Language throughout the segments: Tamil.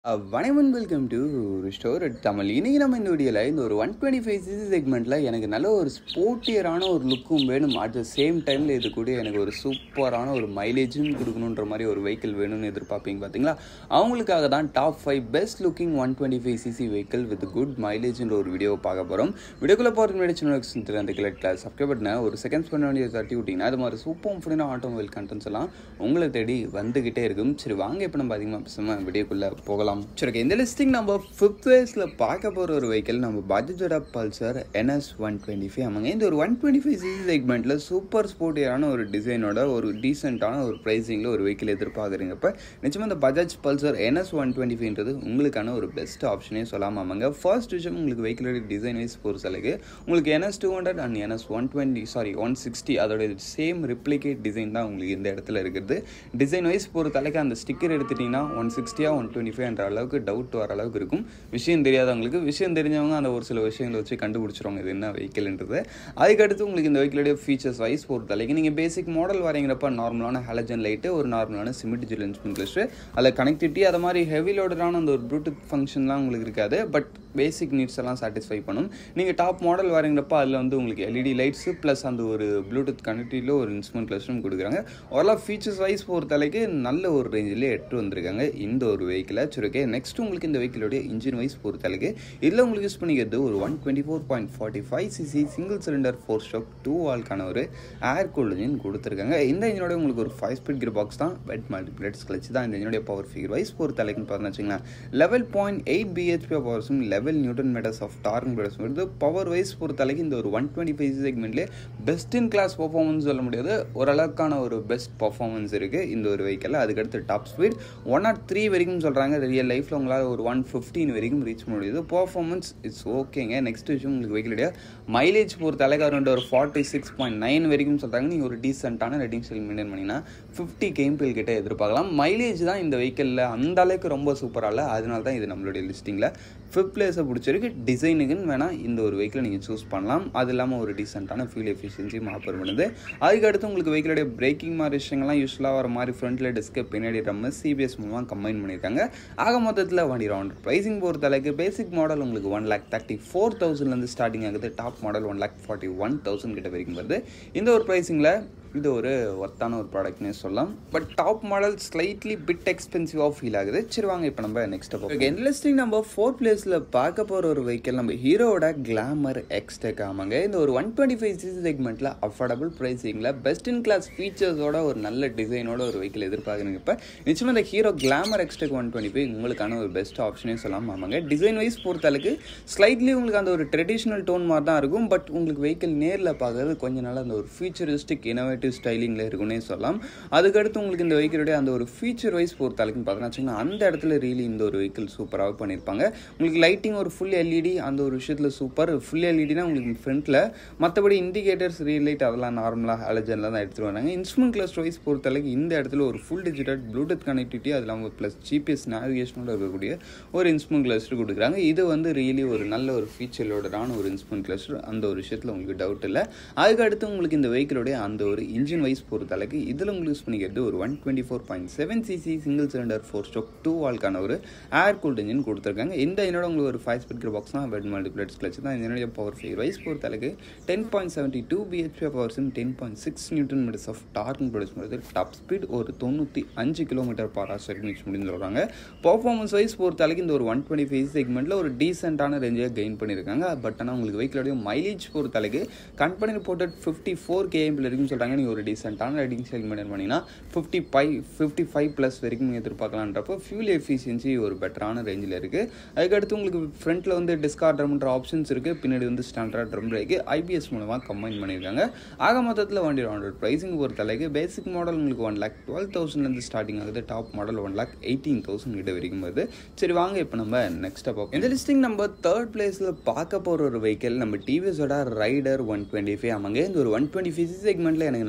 வணக்கம் வெல்கம் டு ஸ்டோர் தமிழ் இன்னைக்கு நம்ம இந்த வீடியோவில் இந்த ஒரு ஒன் டுவெண்ட்டி ஃபைவ் சிசி செக்மெண்ட்டில் எனக்கு நல்ல ஒரு ஸ்போர்ட்டியரான ஒரு லுக்கும் வேணும் அட் த சேம் டைமில் இது கூட எனக்கு ஒரு சூப்பரான ஒரு மைலேஜும் கொடுக்கணுன்ற மாதிரி ஒரு வெஹிக்கிள் வேணும்னு எதிர்பார்ப்பீங்க பார்த்தீங்களா அவங்களுக்காக தான் top five best looking one twenty five CC vehicle with good மைலேஜ்ன்ற ஒரு வீடியோ பார்க்க போகிறோம் வீடியோக்குள்ளே போகிறதுக்கு முன்னாடி சின்ன தெரியும் அந்த கிளட் கிளாஸ் சப்ஸ்கிரைப் பண்ண ஒரு செகண்ட்ஸ் பண்ண வேண்டிய தட்டி விட்டிங்கன்னா அது மாதிரி சூப்பர் ஃபுல்லான ஆட்டோமொபைல் கண்டென்ட்ஸ் எல்லாம் உங்களை தேடி வந்துக்கிட்டே இருக்கும் சரி வாங்க இப்போ நம்ம அதிகமாக பேசாம வீடியோக்குள்ளே போகலாம் சரி okay, இந்த லிஸ்டிங் நம்ம ஃபிஃப்த் வேஸில் பார்க்க போகிற ஒரு வெஹிக்கிள் நம்ம பஜாஜோட Pulsar NS one twenty five ஆமாங்க இந்த ஒரு ஒன் டுவெண்ட்டி ஃபைவ் சிசி செக்மெண்ட்டில் சூப்பர் ஸ்போர்ட்டியான ஒரு டிசைனோட ஒரு டீசெண்டான ஒரு ப்ரைஸிங்கில் ஒரு வெஹிக்கிள் எதிர்பார்க்குறீங்கப்ப நிச்சயமாக இந்த Bajaj Pulsar NS one twenty ஃபைவ்ன்றது உங்களுக்கான ஒரு பெஸ்ட் ஆப்ஷனே சொல்லாமல் ஆமாங்க ஃபர்ஸ்ட் விஷயம் உங்களுக்கு வெஹிக்கிளோட டிசைன் வைஸ் பொறுத்தளவுக்கு உங்களுக்கு NS two hundred and NS one twenty sorry one sixty அதோட சேம் ரிப்ளிகேட் டிசைன் தான் உங்களுக்கு இந்த இடத்துல இருக்குது டிசைன் வைஸ் பொறுத்தளவுக்கு அந்த ஸ்டிக்கர் எடுத்துட்டிங்கன்னா ஒன் சிக்ஸ்டியாக ஒன் டுவெண்ட்டி ஃபைவ்ன்ற அளவுக்கு டவுட் வர அளவுக்கு இருக்கும் விஷயம் தெரியாதவங்களுக்கு விஷயம் தெரிஞ்சவங்க அந்த ஒரு சில விஷயங்களை வச்சு கண்டுபிடிச்சிருவாங்க இது என்ன வெஹிக்கிள்ன்றது அதுக்கடுத்து உங்களுக்கு இந்த வெஹிக்கிளுடைய ஃபீச்சர்ஸ் வைஸ் பொறுத்தளவுக்கு நீங்கள் பேசிக் மாடல் வரீங்கிறப்ப நார்மலான ஹாலஜன் லைட்டு ஒரு நார்மலான சிமெண்ட் ஜில் இன்ஸ்மெண்ட் கிளஸ்ட்டு அதில் கனெக்டிவிட்டி அது மாதிரி ஹெவி லோடரான அந்த ஒரு ப்ளூடூத் ஃபங்க்ஷன்லாம் உங்களுக்கு இருக்காது பட் பேசிக் நீட்ஸ் எல்லாம் சாட்டிஸ்ஃபை பண்ணும் நீங்கள் டாப் மாடல் வரீங்கிறப்ப அதில் வந்து உங்களுக்கு எல்இடி லைட்ஸு ப்ளஸ் அந்த ஒரு ப்ளூடூத் கனெக்டிவிட்டியில் ஒரு இன்ஸ்ட்ருமெண்ட் கிளஸ்டரும் கொடுக்குறாங்க ஓரளவு ஃபீச்சர்ஸ் வைஸ் பொறுத்தளவுக்கு நல்ல ஒரு ரேஞ்சிலே எடுத்து வந்திருக்காங்க இந்த ஒரு வெஹிக்கிளை சரி ஓகே நெக்ஸ்ட் உங்களுக்கு இந்த வெஹிக்கிளோடைய இன்ஜின் வைஸ் பொறுத்தளவுக்கு இதில் உங்களுக்கு யூஸ் பண்ணிக்கிறது ஒரு one twenty four point forty five CC single cylinder four stroke two வால்க்கான ஒரு ஏர் கூல் இன்ஜின் கொடுத்துருக்காங்க இந்த இன்ஜினோட உங்களுக்கு ஒரு ஃபைவ் ஸ்பீட் கியர் பாக்ஸ் தான் வெட் மல்டிப்ளேட்ஸ் கிளச்சு தான் இந்த இன்ஜினுடைய பவர் ஃபிகர் வைஸ் பொறுத்தளவுக்குன்னு பார்த்தீங்கன்னா வச்சுங்களேன் லெவல் பாயிண்ட் எயிட் பிஹெச்பி பவர்ஸும் level newton metres of torque metres வருது பவர் வைஸ் பொறுத்தளவுக்கு இந்த ஒரு ஒன் டுவெண்ட்டி ஃபைவ் செக்மெண்ட்லேயே பெஸ்ட் இன் கிளாஸ் பர்ஃபார்மன்ஸ் சொல்ல முடியாது ஓரளவுக்கான ஒரு பெஸ்ட் பர்ஃபார்மன்ஸ் இருக்குது இந்த ஒரு வெஹிக்கிளில் அதுக்கடுத்து top speed one naught three வரைக்கும் சொல்கிறாங்க ரியல் லைஃப்பில் உங்களால் ஒரு ஒன் ஃபிஃப்டீன் வரைக்கும் ரீச் பண்ண முடியுது பர்ஃபார்மன்ஸ் இட்ஸ் ஓகேங்க நெக்ஸ்ட் விஷயம் உங்களுக்கு வெஹிக்கிளுடைய மைலேஜ் பொறுத்த அளவுக்கு ஒரு ஃபார்ட்டி சிக்ஸ் பாயிண்ட் நைன் வரைக்கும் சொல்கிறாங்க நீங்கள் ஒரு டீசெண்டான ரெட்டிங் ஸ்டைல் மெயின்டைன் பண்ணிங்கன்னா ஃபிஃப்டி கேம்பிள் கிட்ட எதிர்பார்க்கலாம் மைலேஜ் தான் இந்த வெஹிக்கிளில் அந்த அளவுக்கு ரொம்ப சூப்பராக இல்லை அதனால தான் இது நம்மளுடைய லிஸ்டிங்கில் ஃபிஃப்த் பிளேஸை பிடிச்சிருக்கு டிசைனுக்குன்னு வேணால் இந்த ஒரு வெஹிக்கிளை நீங்கள் சூஸ் பண்ணலாம் அது இல்லாமல் ஒரு டீசெண்டான ஃபியூல் எஃபிஷியன்சியும் ஆஃபர் பண்ணுது அதுக்கடுத்து உங்களுக்கு வெஹிக்கிளுடைய பிரேக்கிங் மாதிரி விஷயங்கள்லாம் யூஸ்ஃபுல்லாக வர மாதிரி ஃப்ரண்ட்டில் டிஸ்க்கு பின்னாடி ரம்ம சிபிஎஸ் மூலமாக கம்பைன் பண்ணியிருக்காங்க ஆக மொத்தத்தில் வண்டி ரவுண்ட் ப்ரைஸிங் பொறுத்த அளவுக்கு பேசிக் மாடல் உங்களுக்கு ஒன் லேக் தேர்ட்டி ஃபோர் தௌசண்ட்லேருந்து ஸ்டார்டிங் ஆகுது top model one lakh forty one thousand கிட்ட வரைக்கும் வருது இந்த ஒரு ப்ரைஸிங்கில் இது ஒரு ஒர்த்தான ஒரு ப்ராடக்ட்னே சொல்லலாம் but top model slightly bit எக்ஸ்பென்சிவாக ஃபீல் ஆகுது சரி வாங்க இப்போ நம்ம நெக்ஸ்ட் ஓகே இன்ட்ரெஸ்டிங் நம்ம ஃபோர்த் பிளேஸில் பார்க்க போகிற ஒரு வெஹிக்கிள் நம்ம ஹீரோட கிளாமர் எக்ஸ்டெக் ஆமாங்க இந்த ஒரு ஒன் டுவெண்ட்டி ஃபைவ் சிசி செக்மெண்ட்டில் அஃபோர்டபுள் ப்ரைஸிங்கில் பெஸ்ட் இன் கிளாஸ் ஃபீச்சர்ஸோட ஒரு நல்ல டிசைனோட ஒரு வெஹிக்கிள் எதிர்பார்க்குறீங்க இப்போ நிச்சயமாக இந்த Hero Glamour Xtec one twenty five உங்களுக்கான ஒரு பெஸ்ட் ஆப்ஷனே சொல்லலாம் ஆமாங்க டிசைன் வைஸ் பொறுத்தளவுக்கு ஸ்லைட்லி உங்களுக்கு அந்த ஒரு ட்ரெடிஷ்னல் டோன் மாதிரி தான் இருக்கும் பட் உங்களுக்கு வெஹிக்கிள் நேரில் பார்க்குறது கொஞ்ச நாள் அந்த ஒரு ஃபியூச்சரிஸ்டிக் இனோவேட்டிவ் கிரியேட்டிவ் ஸ்டைலிங்கில் இருக்குன்னே சொல்லலாம் அதுக்கடுத்து உங்களுக்கு இந்த வெஹிக்கிளுடைய அந்த ஒரு ஃபீச்சர் வைஸ் பொறுத்த அளவுக்கு பார்த்தீங்கன்னா அந்த இடத்துல ரீலி இந்த ஒரு வெஹிக்கிள் சூப்பராக பண்ணியிருப்பாங்க உங்களுக்கு லைட்டிங் ஒரு ஃபுல் எல்இடி அந்த ஒரு விஷயத்தில் சூப்பர் ஃபுல் எல்இடினா உங்களுக்கு ஃப்ரண்ட்டில் மற்றபடி இண்டிகேட்டர்ஸ் ரீல் லைட் அதெல்லாம் நார்மலாக ஹாலஜனில் தான் எடுத்துகிட்டு வராங்க இன்ஸ்ட்ருமெண்ட் கிளஸ்டர் வைஸ் பொறுத்த அளவுக்கு இந்த இடத்துல ஒரு ஃபுல் டிஜிட்டல் ப்ளூடூத் கனெக்டிவிட்டி அது இல்லாமல் ப்ளஸ் ஜிபிஎஸ் நேவிகேஷனோட இருக்கக்கூடிய ஒரு இன்ஸ்ட்ருமெண்ட் கிளஸ்டர் கொடுக்குறாங்க இது வந்து ரியலி ஒரு நல்ல ஒரு ஃபீச்சரோடான ஒரு இன்ஸ்ட்ருமெண்ட் கிளஸ்டர் அந்த ஒரு விஷயத்தில் உங்களுக்கு டவுட் இல்லை அதுக்கடுத்து உங்களுக்கு இந்த வெஹிக்கிளுடைய அந்த ஒரு இன்ஜின் வைஸ் பொறுத்த அளவுக்கு இதில் உங்களுக்கு யூஸ் பண்ணிக்கிறது ஒரு one twenty four point seven CC single cylinder four stroke two வால்க்கான ஒரு ஏர் கூல்ட் இன்ஜின் கொடுத்துருக்காங்க இந்த என்னோட உங்களுக்கு ஒரு ஃபைவ் ஸ்பீக்கர் பாக்ஸ் தான் வெட் மல்டிப்ளேட்ஸ் கிளச் தான் இதனுடைய பவர் ஃபீர் வைஸ் பொறுத்த அளவுக்கு ten point seventy two BHP power சிம் ten point six newton metres of torque produce பண்ணுறது டாப் ஸ்பீட் ஒரு தொண்ணூற்றி அஞ்சு கிலோமீட்டர் பார் ஹவர் வரைக்கும் யூஸ் முடிஞ்சு சொல்கிறாங்க பர்ஃபார்மன்ஸ் வைஸ் பொறுத்த அளவுக்கு இந்த ஒரு ஒன் டுவெண்ட்டி ஃபைவ் செக்மெண்ட்டில் ஒரு டீசெண்டான ரேஞ்சை கெயின் பண்ணியிருக்காங்க பட் ஆனால் உங்களுக்கு வெஹிக்கிளோடைய மைலேஜ் பொறுத்த அளவுக்கு கம்பெனி போட்டு ஃபிஃப்டி ஃபோர் கேஎம்பிள் வரைக்கும் சொல்கிறாங்க நீங்கள் ஒரு டீசெண்டான ரைடிங் ஸ்டைல் மெயின்டைன் பண்ணிங்கன்னா fifty five fifty five plus வரைக்கும் நீங்கள் எதிர்பார்க்கலான்றப்போ ஃபியூல் எஃபிஷியன்சி ஒரு பெட்டரான ரேஞ்சில் இருக்குது அதுக்கடுத்து உங்களுக்கு ஃப்ரண்ட்டில் வந்து டிஸ்கார்ட் ட்ரம்ன்ற ஆப்ஷன்ஸ் இருக்குது பின்னாடி வந்து ஸ்டாண்டர்ட் ட்ரம் பிரேக்கு ஐபிஎஸ் மூலமாக கம்பைன் பண்ணியிருக்காங்க ஆக மொத்தத்தில் வண்டி ஹண்ட்ரட் ப்ரைஸிங் பொறுத்தளவுக்கு பேசிக் மாடல் உங்களுக்கு ஒன் லேக் டுவெல் தௌசண்ட்லேருந்து ஸ்டார்டிங் ஆகுது top model one lakh eighteen thousand கிட்ட வரைக்கும் வருது சரி வாங்க இப்போ நம்ம நெக்ஸ்ட் பார்ப்போம் இந்த லிஸ்டிங் நம்ம தேர்ட் பிளேஸில் பார்க்க போகிற ஒரு வெஹிக்கிள் நம்ம டிவிஎஸோட ரைடர் ஒன் டுவெண்ட்டி ஃபைவ் ஆமாங்க இந்த ஒரு ஒன் டுவெண்ட்டி ஃபைவ் செக்மெண்ட்டில் எனக்கு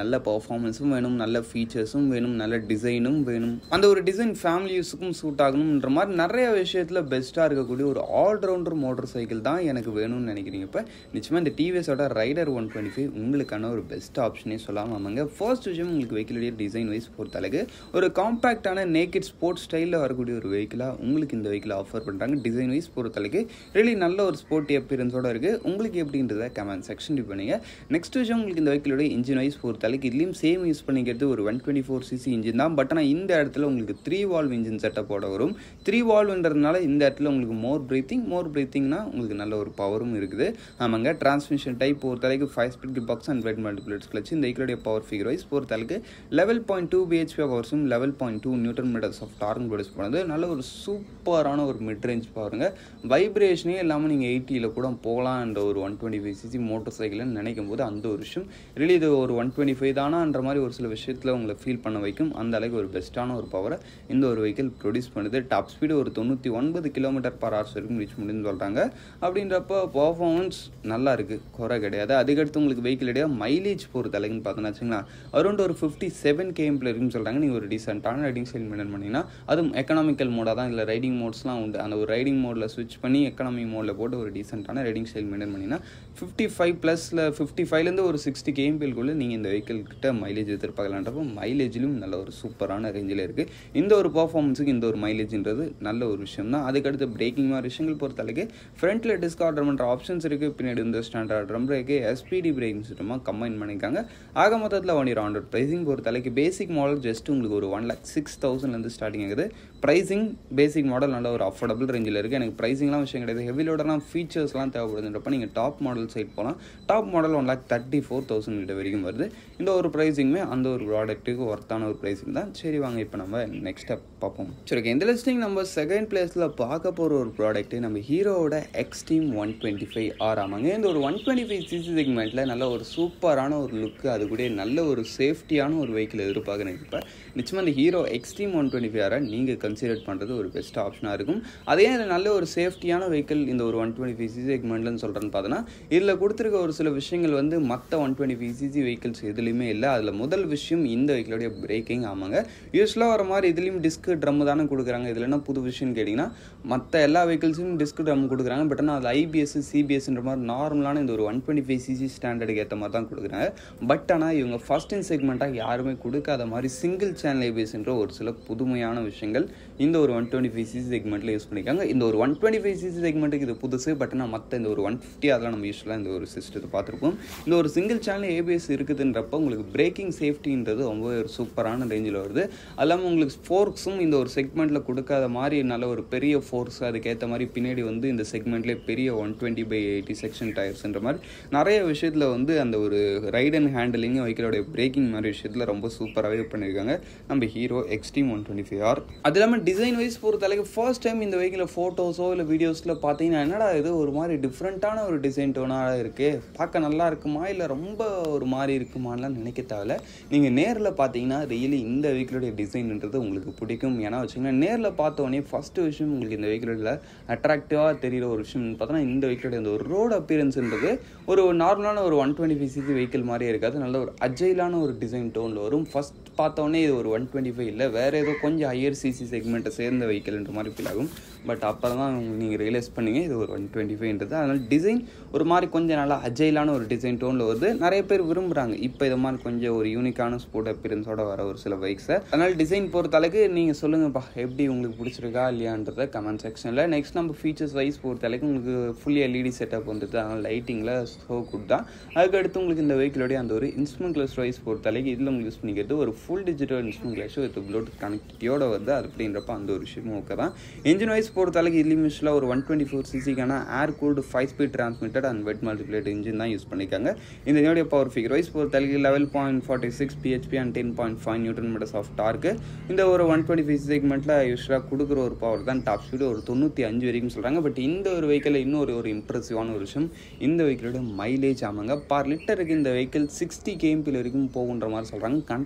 நல்ல பர்ஃபார்மன்ஸும் வேணும் நல்ல ஃபீச்சர்ஸும் வேணும் நல்ல டிசைனும் வேணும் அந்த ஒரு டிசைன் ஃபேமிலி யூஸுக்கும் சூட் ஆகணுன்ற மாதிரி நிறைய விஷயத்தில் பெஸ்ட்டாக இருக்கக்கூடிய ஒரு ஆல்ரவுண்டர் மோட்டர் சைக்கிள் தான் எனக்கு வேணும்னு நினைக்கிறீங்க இப்போ நிச்சயமாக இந்த டிவிஎஸோட ரைடர் ஒன் டுவெண்ட்டி ஃபைவ் உங்களுக்கான ஒரு பெஸ்ட் ஆப்ஷனே சொல்லலாம் ஆமாங்க ஃபர்ஸ்ட் விஷயம் உங்களுக்கு வெஹிக்கிளுடைய டிசைன் வைஸ் பொறுத்தளவுக்கு ஒரு காம்பேக்டான நேக்கட் ஸ்போர்ட்ஸ் ஸ்டைலில் வரக்கூடிய ஒரு வெஹிக்கிளாக உங்களுக்கு இந்த வெஹிக்கிள் ஆஃபர் பண்ணுறாங்க டிசைன் வைஸ் பொறுத்தளவுக்கு ரியலி நல்ல ஒரு ஸ்போர்ட்டி அப்பியரன்ஸோட இருக்குது உங்களுக்கு எப்படின்றத கமெண்ட் செக்ஷன் பண்ணுங்க நெக்ஸ்ட் விஷயம் உங்களுக்கு இந்த வெஹிக்கிளோட இன்ஜின் வைஸ் பொறுத்தளவுக்கு இதுலேயும் சேம் யூஸ் பண்ணிக்கிறது ஒரு one twenty four CC engine தான் பட் ஆனால் இந்த இடத்துல உங்களுக்கு த்ரீ வால்வ் இன்ஜின் செட்டப்போட வரும் த்ரீ வால்வ்ன்றதுனால இந்த இடத்துல உங்களுக்கு மோர் பிரீத்திங் மோர் பிரீத்திங்னா உங்களுக்கு நல்ல ஒரு பவரும் இருக்குது ஆமாங்க டிரான்ஸ்மிஷன் டைப் பொறுத்தளவுக்கு five speed box and wet multiplates clutch இந்த வெஹிக்கிளுடைய பவர் ஃபிகர் வைஸ் பொறுத்தளவுக்கு லெவல் பாயிண்ட் டூ பிஹெச்பி பவர்ஸும் level point two newton metres of torque produce பண்ணுது நல்ல ஒரு சூப்பரான ஒரு மிட் ரேஞ்ச் பாருங்க வைப்ரேஷனே இல்லாமல் நீங்கள் எயிட்டியில் கூட போகலான்ற ஒரு one twenty five CC motor சைக்கிள்னு நினைக்கும் போது அந்த ஒரு விஷயம் ரிலி இது ஒரு ஒன் டுவெண்ட்டி ஃபைவ் தானான்ற மாதிரி ஒரு சில விஷயத்தில் உங்களை ஃபீல் பண்ண வைக்கும் அந்த அளவுக்கு ஒரு பெஸ்ட்டான ஒரு பவரை இந்த ஒரு வெஹிக்கிள் ப்ரொடியூஸ் பண்ணுது டாப் ஸ்பீடு ஒரு தொண்ணூற்றி ஒன்பது கிலோமீட்டர் பர் ஹவர்ஸ் வரைக்கும் ரீச் முடியும்னு சொல்கிறாங்க அப்படின்றப்போ பர்ஃபார்மன்ஸ் நல்லா இருக்குது குறை கிடையாது அதுக்கடுத்து உங்களுக்கு வெஹிக்கிள் இடையே மைலேஜ் பொறுத்த அளவுக்குன்னு பார்த்தோன்னா வச்சுங்களா அரௌண்ட் ஒரு ஃபிஃப்டி செவன் கேஎம்பில் இருக்குன்னு சொல்கிறாங்க நீங்கள் ஒரு டீசெண்டான ரைடிங் ஸ்டைல் மெயின்டைன் பண்ணிங்கன்னா அதுவும் எக்கனாமிக்கல் மோடாக தான் இல்லை ரைடிங் மோட்ஸ்லாம் உண்டு அந்த ஒரு ரைடிங் மோடில் ஸ்விட்ச் பண்ணி எக்கனாமி மோடில் போட்டு ஒரு டீசெண்டான ரைடிங் ஸ்டைல் மெயின்டைன் பண்ணிங்கன்னா ஃபிஃப்டி ஃபைவ் ப்ளஸில் ஃபிஃப்டி ஃபைவ்லேருந்து ஒரு சிக்ஸ்டி கேஎம்பிள்குள்ளே நீங்கள் இந்த வெஹிக்கிள் கிட்ட மைலேஜ் எதிர்பார்க்கலான்றப்போ மைலேஜிலும் நல்ல ஒரு சூப்பரான ரேஞ்சில் இருக்குது இந்த ஒரு பர்ஃபார்மன்ஸுக்கு இந்த ஒரு மைலேஜ்ன்றது நல்ல ஒரு விஷயம் தான் அதுக்கடுத்து பிரேக்கிங் மாதிரி விஷயங்கள் பொறுத்தளவுக்கு ஃப்ரண்ட்டில் டிஸ்க் ஆர்டர் பண்ணுற ஆப்ஷன்ஸ் இருக்குது பின்னாடி இந்த standard drum brake SBT braking சிஸ்டமாக கம்பைன் பண்ணியிருக்காங்க ஆக மொத்தத்தில் ஒன் இயர் ஹண்ட்ரட் ப்ரைஸிங் பொறுத்தளவுக்கு பேசிக் மாடல் ஜஸ்ட் உங்களுக்கு ஒரு ஒன் லேக் சிக்ஸ் தௌசண்ட்லேருந்து ஸ்டார்டிங் ஆகுது ப்ரைஸிங் பேசிக் மாடல் நல்ல ஒரு அஃபோர்டபுள் ரேஞ்சில் இருக்குது எனக்கு ப்ரைஸிங்லாம் விஷயம் கிடையாது ஹெவி லோடலாம் ஃபீச்சர்ஸ்லாம் தேவைப்படுதுன்றப்ப நீங்கள் டாப் மாடல் சைட் போகலாம் top model one lakh thirty four thousand கிட்ட வரைக்கும் வருது இந்த ஒரு ப்ரைஸிங்குமே அந்த ஒரு ப்ராடக்ட்டுக்கு ஒர்த்தான ஒரு ப்ரைஸிங் தான் சரி வாங்க இப்போ நம்ம நெக்ஸ்ட் ஸ்டெப் பார்ப்போம் சரி ஓகே இந்த லிஸ்டிங் நம்ம செகண்ட் பிளேஸில் பார்க்க போகிற ஒரு ப்ராடக்ட் நம்ம ஹீரோவோட Xtreme one twenty five R ஆமாங்க இந்த ஒரு ஒன் டுவெண்ட்டி ஃபைவ் சிசி செக்மெண்ட்டில் நல்ல ஒரு சூப்பரான ஒரு லுக்கு அது கூட நல்ல ஒரு சேஃப்டியான ஒரு வெஹிக்கிள் எதிர்பார்க்குறேன் இப்போ நிச்சயமாக இந்த Hero Xtreme one twenty five ஆரை நீங்கள் கன்சிடர் பண்ணுறது ஒரு பெஸ்ட் ஆப்ஷனாக இருக்கும் அதே இது நல்ல ஒரு சேஃப்டியான வெஹிக்கிள் இந்த ஒரு ஒன் டுவெண்ட்டி ஃபைவ் சிசி செக்மெண்ட்லன்னு சொல்கிறேன்னு பார்த்தோன்னா இதில் கொடுத்துருக்க ஒரு சில விஷயங்கள் வந்து மற்ற one twenty five CC vehicles எதுலேயுமே இல்லை அதில் முதல் விஷயம் இந்த வெஹிக்கிளுடைய பிரேக்கிங் ஆமாங்க யூஸ்வலாக வர மாதிரி இதுலேயும் டிஸ்க் ட்ரம் தானே கொடுக்குறாங்க இதில் என்ன புது விஷயம்னு கேட்டிங்கன்னா மற்ற எல்லா வெஹிக்கிள்ஸும் டிஸ்க் ட்ரம் கொடுக்குறாங்க பட் ஆனால் அது ஐபிஎஸ் சிபிஎஸ்ன்ற மாதிரி நார்மலான இந்த ஒரு ஒன் டுவெண்ட்டி ஃபைவ் சிசி ஸ்டாண்டர்டுக்கு ஏற்ற மாதிரி தான் கொடுக்குறாங்க பட் ஆனால் இவங்க ஃபஸ்ட் இன் செக்மெண்ட்டாக யாருமே கொடுக்காத மாதிரி சிங்கிள் சேனல் ஐபிஎஸ்ன்ற ஒரு சில புதுமையான விஷயங்கள் இந்த ஒரு ஒன் டுவெண்ட்டி ஃபைவ் சிசி செக்மெண்ட்டில் யூஸ் பண்ணிக்காங்க இந்த ஒரு ஒன் டுவெண்ட்டி ஃபைவ் சிசி செக்மெண்ட்டுக்கு இது புதுசு பட் ஆனால் மற்ற இந்த ஒரு ஒன் ஃபிஃப்டி அதெல்லாம் நம்ம யூஸ்வலாக இந்த ஒரு சிஸ்டத்தை பார்த்துருப்போம் இந்த ஒரு சிங்கிள் சேனல் ஏபிஎஸ் இருக்குதுன்றப்போ உங்களுக்கு பிரேக்கிங் சேஃப்டின்றது ரொம்ப ஒரு சூப்பரான ரேஞ்சில் வருது அது இல்லாமல் உங்களுக்கு ஃபோர்க்ஸும் இந்த ஒரு செக்மெண்ட்டில் கொடுக்காத மாதிரி நல்ல ஒரு பெரிய ஃபோர்ஸ் அதுக்கேற்ற மாதிரி பின்னாடி வந்து இந்த செக்மெண்ட்லேயே பெரிய one twenty by eighty section டயர்ஸ்ன்ற மாதிரி நிறைய விஷயத்தில் வந்து அந்த ஒரு ரைட் அண்ட் ஹேண்டிலிங் வெஹிக்கிளோடைய பிரேக்கிங் மாதிரி விஷயத்தில் ரொம்ப சூப்பராகவே பண்ணியிருக்காங்க நம்ம Hero Xtreme one twenty five R அது இல்லாமல் டிசைன் வைஸ் பொறுத்தளவுக்கு ஃபர்ஸ்ட் டைம் இந்த வெஹிக்கில் ஃபோட்டோஸோ இல்லை வீடியோஸில் பார்த்தீங்கன்னா என்னடா இது ஒரு மாதிரி டிஃப்ரெண்ட்டான ஒரு டிசைன் டோனாக இருக்குது பார்க்க நல்லா இருக்குமா இல்லை ரொம்ப ஒரு மாதிரி இருக்குமான்லாம் நினைக்க தேவையில்ல நீங்கள் நேரில் பார்த்தீங்கன்னா ரியலி இந்த வெஹிக்கிளுடைய டிசைன்ன்றது உங்களுக்கு பிடிக்கும் ஏன்னா வச்சிங்கன்னா நேரில் பார்த்தோன்னே ஃபஸ்ட்டு விஷயம் உங்களுக்கு இந்த வெஹிக்கிளில் அட்ராக்டிவாக தெரிகிற ஒரு விஷயம் பார்த்தோன்னா இந்த வெஹிக்கிளுடைய அந்த ஒரு ரோடு அப்பியரன்ஸ்ன்றது ஒரு நார்மலான ஒரு one twenty five CC vehicle மாதிரியே இருக்காது நல்ல ஒரு அஜைலான ஒரு டிசைன் டோனில் வரும் ஃபஸ்ட் பார்த்தோன்னே இது ஒரு ஒன் டுவெண்ட்டி ஃபைவ் இல்லை வேறு ஏதோ கொஞ்சம் ஹையர் சிசி செக்மெண்ட்டை சேர்ந்த வெஹிக்கிள்ன்ற மாதிரி ஃபீல் ஆகும் பட் அப்புறம் தான் நீங்கள் ரியலைஸ் பண்ணீங்க இது ஒரு ஒன் டுவெண்ட்டி ஃபைவ்ன்றது அதனால் டிசைன் ஒரு மாதிரி கொஞ்சம் நல்லா அஜைலான ஒரு டிசைன் டோனில் வருது நிறைய பேர் விரும்புகிறாங்க இப்போ இது மாதிரி கொஞ்சம் ஒரு யூனிக்கான ஸ்போர்ட் அப்பியரன்ஸோட வர ஒரு சில பைக்ஸை அதனால் டிசைன் பொறுத்த அளவுக்கு நீங்கள் சொல்லுங்கப்பா எப்படி உங்களுக்கு பிடிச்சிருக்கா இல்லையான்றத கமெண்ட் செக்ஷனில் நெக்ஸ்ட் நம்ம ஃபீச்சர்ஸ் வைஸ் பொறுத்த அளவுக்கு உங்களுக்கு ஃபுல்லி எல்இடி செட்டப் வந்துட்டு அதனால் லைட்டிங்கில் ஸோ குட் தான் அதுக்கடுத்து உங்களுக்கு இந்த வெஹிக்கிளோடைய அந்த ஒரு இன்ஸ்ட்ருமெண்ட் கிளாஸ் வைஸ் பொறுத்த அளவுக்கு இதில் உங்களுக்கு யூஸ் பண்ணிக்கிறது ஒரு full digital instrument cluster with Bluetooth கனெக்டிவிட்டியோட வருது அது அப்படின்றப்ப அந்த ஒரு விஷயமும் ஓகே தான் இன்ஜின் வைஸ் பொறுத்த அளவுக்கு இதுலேயும் யூஸ்வலாக ஒரு ஒன் டுவெண்ட்டி ஃபோர் சிசிக்கான air cooled five speed transmitted and wet multiplate engine தான் யூஸ் பண்ணியிருக்காங்க இந்த இதனுடைய பவர் ஃபிகர் வைஸ் பொறுத்த அளவுக்கு level point forty six BHP and ten point five newton metres of torque இந்த ஒரு ஒன் டுவெண்ட்டி ஃபைவ் செக்மெண்ட்டில் யூஸ்வலாக கொடுக்குற ஒரு பவர் தான் டாப் ஸ்பீடு ஒரு தொண்ணூற்றி அஞ்சு வரைக்கும் சொல்கிறாங்க பட் இந்த ஒரு வெஹிக்கிளில் இன்னொரு ஒரு இம்ப்ரெசிவான ஒரு விஷயம் இந்த வெஹிக்கிளோட மைலேஜ் ஆமாங்க பார் லிட்டருக்கு இந்த வெஹிக்கிள் சிக்ஸ்டி கேஎம்பியில் வரைக்கும் போகுன்ற மாதிரி சொல்கிறாங்க கம்பெனி ரிப்போர்ட்டில்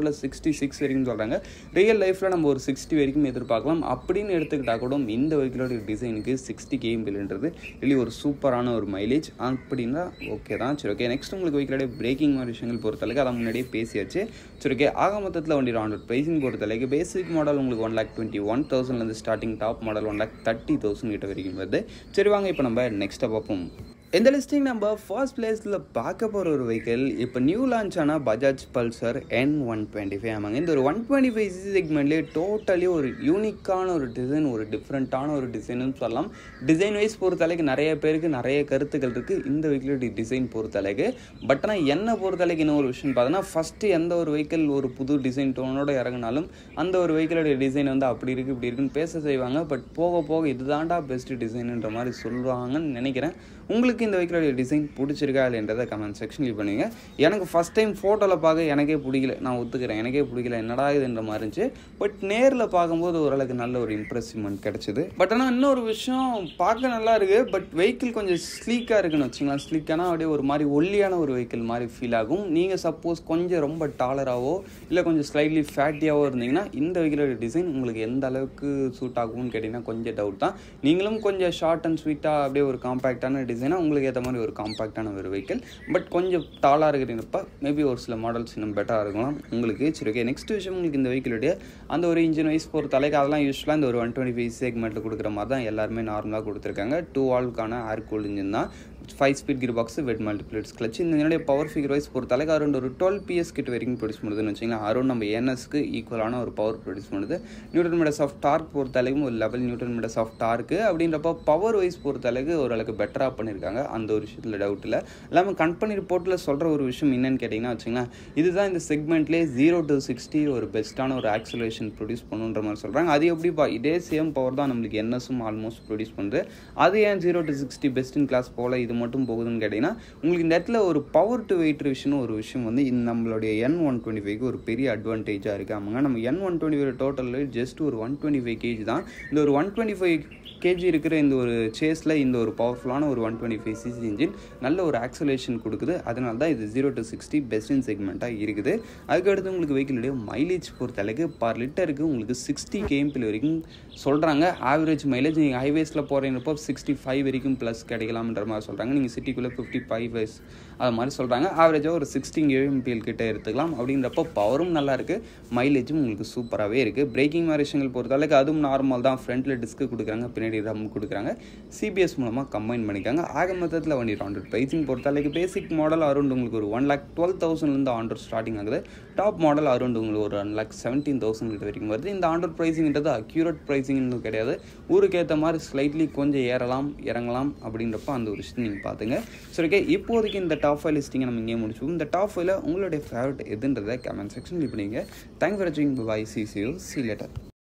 ரோட்டில் சிக்ஸ்டி சிக்ஸ் வரைக்கும் சொல்கிறாங்க ரியல் லைஃப்பில் நம்ம ஒரு சிக்ஸ்டி வரைக்கும் எதிர்பார்க்கலாம் அப்படின்னு எடுத்துக்கிட்டால் கூட இந்த வெஹிக்கிளோட டிசைனுக்கு சிக்ஸ்டி கேஎம்பில்ன்றது really ஒரு சூப்பரான ஒரு மைலேஜ் அப்படின்னா ஓகே தான் சரி ஓகே நெக்ஸ்ட் உங்களுக்கு வெஹிக்கிளோட பிரேக்கிங் மாதிரி விஷயங்கள் பொறுத்தளவுக்கு அதை முன்னாடியே பேசியாச்சு சரி ஓகே ஆக மொத்தத்தில் வண்டி ஆண்டர் ப்ரைஸிங் பொறுத்தளவுக்கு பேசிக் மாடல் உங்களுக்கு ஒன் லேக் டுவெண்ட்டி ஒன் தௌசண்ட்லேருந்து starting top model one lakh thirty thousand கிட்ட வரைக்கும் வருது சரி வாங்க இப்போ நம்ம நெக்ஸ்ட்டை பார்ப்போம் இந்த லிஸ்டிங் நம்ம ஃபர்ஸ்ட் பிளேஸில் பார்க்க போகிற ஒரு வெஹிக்கிள் இப்போ நியூ லான்ச் ஆன Bajaj Pulsar N one twenty five ஆமாங்க இந்த ஒரு ஒன் டுவெண்ட்டி ஃபைவ் சிசி செக்மெண்ட்லேயே டோட்டலி ஒரு யூனிக்கான ஒரு டிசைன் ஒரு டிஃப்ரெண்ட்டான ஒரு டிசைன்னு சொல்லலாம் டிசைன் வைஸ் பொறுத்தளவுக்கு நிறைய பேருக்கு நிறைய கருத்துக்கள் இருக்குது இந்த வெஹிக்கிளோட டிசைன் பொறுத்தளவுக்கு பட் ஆனால் என்ன பொறுத்தளவுக்கு இன்னும் ஒரு விஷயம் பார்த்தோன்னா ஃபஸ்ட்டு எந்த ஒரு வெஹிக்கிள் ஒரு புது டிசைன் டோனோட இறங்கினாலும் அந்த ஒரு வெஹிக்கிளோட டிசைன் வந்து அப்படி இருக்குது இப்படி இருக்குன்னு பேச செய்வாங்க பட் போக போக இதுதான்டா பெஸ்ட் டிசைனுன்ற மாதிரி சொல்லுவாங்கன்னு நினைக்கிறேன் உங்களுக்கு இந்த வெஹிக்கிளோட டிசைன் பிடிச்சிருக்கா இல்லைன்றதை கமெண்ட் செக்ஷனில் பண்ணுவீங்க எனக்கு ஃபஸ்ட் டைம் ஃபோட்டோவில் பார்க்க எனக்கே பிடிக்கல நான் ஒத்துக்கிறேன் எனக்கே பிடிக்கல என்னடா இதுன்ற மாதிரி இருந்துச்சு பட் நேரில் பார்க்கும்போது ஓரளவுக்கு நல்ல ஒரு இம்ப்ரெசிவ்மெண்ட் கிடச்சிது பட் ஆனால் இன்னொரு விஷயம் பார்க்க நல்லா இருக்குது பட் வெஹிக்கிள் கொஞ்சம் ஸ்லீக்காக இருக்குன்னு வச்சுங்களேன் ஸ்லீக்கானா அப்படியே ஒரு மாதிரி ஒல்லியான ஒரு வெஹிக்கிள் மாதிரி ஃபீல் ஆகும் நீங்கள் சப்போஸ் கொஞ்சம் ரொம்ப டாலராகவோ இல்லை கொஞ்சம் ஸ்லைட்லி ஃபேட்டியாகவோ இருந்தீங்கன்னா இந்த வெஹிக்கிளோட டிசைன் உங்களுக்கு எந்த அளவுக்கு சூட் ஆகும்னு கேட்டிங்கன்னா கொஞ்சம் டவுட் தான் நீங்களும் கொஞ்சம் ஷார்ட் அண்ட் ஸ்வீட்டாக அப்படியே ஒரு காம்பேக்டான டிசைனாக உங்களுக்கு ஏற்ற மாதிரி ஒரு காம்பேக்டான ஒரு வெஹிக்கிள் பட் கொஞ்சம் டாலாக இருக்கிறப்ப மேபி ஒரு சில மாடல்ஸ் இன்னும் பெட்டராக இருக்கலாம் உங்களுக்கு சரி ஓகே நெக்ஸ்ட் விஷயம் உங்களுக்கு இந்த வெஹிக்கிளுடைய அந்த ஒரு இன்ஜின் வைஸ் பொறுத்த தலைக்கு அதெல்லாம் யூஸ்வலாக இந்த ஒரு ஒன் டுவெண்ட்டி ஃபைவ் செக்மெண்ட்டில் கொடுக்குற மாதிரி தான் எல்லாருமே நார்மலாக கொடுத்துருக்காங்க டூ வால்க்கான ஏர் கூல் இன்ஜின் தான் five speed gear box wet multiplates clutch இந்த என்னுடைய பவர் ஃபிகர் வைஸ் பொறுத்த அளவுக்கு அரௌண்ட் ஒரு டுவெல் பிஎஸ் கிட்ட வரைக்கும் ப்ரொடியூஸ் பண்ணுதுன்னு வச்சிங்களேன் அரௌண்ட் நம்ம என்எஸ்க்கு ஈக்குவலான ஒரு பவர் ப்ரொடியூஸ் பண்ணுது நியூட்டன் மீடஸ் ஆஃப் டார்க் பொறுத்த அளவுக்கு ஒரு level newton metres of torque அப்படின்றப்ப பவர் வைஸ் பொறுத்த அளவுக்கு ஓரளவுக்கு பெட்டராக பண்ணியிருக்காங்க அந்த ஒரு விஷயத்தில் டவுட் இல்லை இல்லாமல் கம்பெனி ரிப்போர்ட்டில் சொல்கிற ஒரு விஷயம் என்னன்னு கேட்டிங்கன்னா வச்சுங்களேன் இதுதான் இந்த செக்மெண்ட்லேயே ஜீரோ டு சிக்ஸ்டி ஒரு பெஸ்ட்டான ஒரு ஆக்சலேஷன் ப்ரொடியூஸ் பண்ணுன்ற மாதிரி சொல்கிறாங்க அது எப்படிப்பா இதே சேம் பவர் தான் நம்மளுக்கு என்எஸும் ஆல்மோஸ்ட் ப்ரொடியூஸ் பண்ணுது அது ஏன் zero to sixty best in class போல் இது மட்டும் போகுதுன்னு கேட்டிங்கன்னா உங்களுக்கு இந்த இடத்துல ஒரு பவர் டு வெயிட் விஷயம் ஒரு விஷயம் வந்து இந்த நம்மளுடைய என் ஒன் டுவெண்ட்டி ஃபைவ்க்கு ஒரு பெரிய அட்வான்டேஜாக இருக்குது ஆமாங்க நம்ம N one twenty five total just ஒரு ஒன் டுவெண்ட்டி ஃபைவ் கேஜி தான் இந்த ஒரு ஒன் டுவெண்ட்டி ஃபைவ் கேஜி இருக்கிற இந்த ஒரு சேஸில் இந்த ஒரு பவர்ஃபுல்லான ஒரு one twenty five CC engine நல்ல ஒரு ஆக்சலேஷன் கொடுக்குது அதனால தான் இது zero to sixty best in செக்மெண்ட்டாக இருக்குது அதுக்கடுத்து உங்களுக்கு வெஹிக்கிளுடைய மைலேஜ் பொறுத்த அளவுக்கு பர் லிட்டருக்கு உங்களுக்கு சிக்ஸ்டி கேஎம்பில் வரைக்கும் சொல்கிறாங்க ஆவரேஜ் மைலேஜ் நீங்கள் ஹைவேஸில் போகிறீங்கப்போ சிக்ஸ்டி ஃபைவ் வரைக்கும் ப்ளஸ் கிடைக்கலாம்ன்ற மாதிரி சொல்கிறாங்க நீங்கள் சிட்டிக்குள்ளே ஃபிஃப்டி ஃபைவ் வைஸ் அது மாதிரி சொல்கிறாங்க ஆவரேஜாக ஒரு சிக்ஸ்டீன் கேஎம்பிஎல் கிட்ட எடுத்துக்கலாம் அப்படின்றப்போ பவரும் நல்லா இருக்குது மைலேஜும் உங்களுக்கு சூப்பராகவே இருக்குது பிரேக்கிங் மாதிரி விஷயங்கள் பொறுத்த அளவுக்கு அதுவும் நார்மல் தான் ஃப்ரண்ட்டில் டிஸ்க்கு கொடுக்குறாங்க பின்னாடி ரம் கொடுக்குறாங்க சிபிஎஸ் மூலமாக கம்பைன் பண்ணிக்காங்க ஆக மொத்தத்தில் வண்டி ஹண்ட்ரட் ப்ரைஸிங் பொறுத்த அளவுக்கு பேசிக் மாடல் அரௌண்ட் உங்களுக்கு ஒரு ஒன் லேக் டுவெல் தௌசண்ட்லேருந்து ஆண்டர் ஸ்டார்டிங் ஆகுது டாப் மாடல் அரௌண்ட் உங்களுக்கு ஒரு ஒன் லேக் செவன்டீன் தௌசண்ட் கிட்ட வரைக்கும் வருது இந்த ஆண்டர் ப்ரைஸிங்கிறது அக்யூரேட் ப்ரைஸிங்னு கிடையாது ஊருக்கு ஏற்ற மாதிரி ஸ்லைட்லி கொஞ்சம் ஏறலாம் இறங்கலாம் அப்படின்றப்ப அந்த ஒரு விஷயம் நீங்கள் பார்த்துங்க சரி ஓகே இப்போதைக்கு இந்த டாப் ஃபைவ் லிஸ்டிங்கை நம்ம இங்கே முடிச்சுவோம் இந்த டாப் ஃபைவ்ல உங்களுடைய ஃபேவரட் எதுன்றதை கமெண்ட் செக்ஷன் இப்போ நீங்கள் தேங்க் ஃபார் வாட்சிங் bye see see you see letter